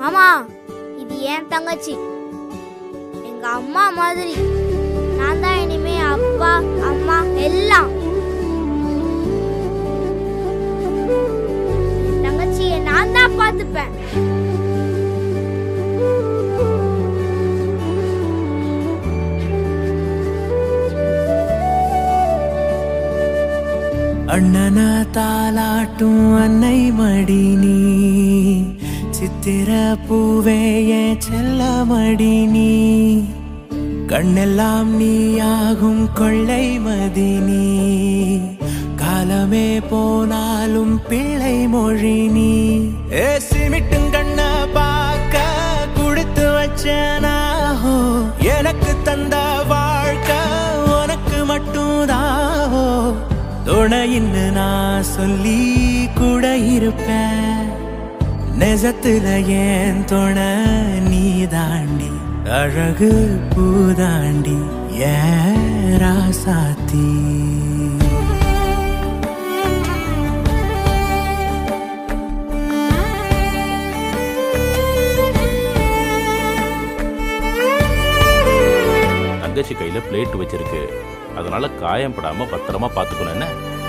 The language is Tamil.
மாமா இது என் தங்கச்சி எங்க அம்மா மாதிரி நான் தான் இனிமே அப்பா அம்மா எல்லாம் என் தங்கச்சியை நான் தான் பார்த்துப்பேன் அண்ணன தாலாட்டும் அன்னை மடி நீ சித்திர பூவே என் செல்ல மடி நீ கண்ணெல்லாம் நீயாகும் கொள்ளை மதி நீ காலமே போனாலும் பிள்ளை மொழி நீ ஏ சிமிட்டும் கண்ண பார்க்க கொடுத்து வச்சனாஹோ எனக்கு தந்த வாழ்க்கை உனக்கு மட்டும்தாஹோ துணையின்னு நான் சொல்லி கூட இருப்பேன் நெசத்துல ஏன் துணை நீ தாண்டி அழகு பூதாண்டி ஏன் ராசாத்தி தங்கச்சி கையில பிளேட் வச்சிருக்கு அதனால காயம் படாம பத்திரமா பாத்துக்கணும் என்ன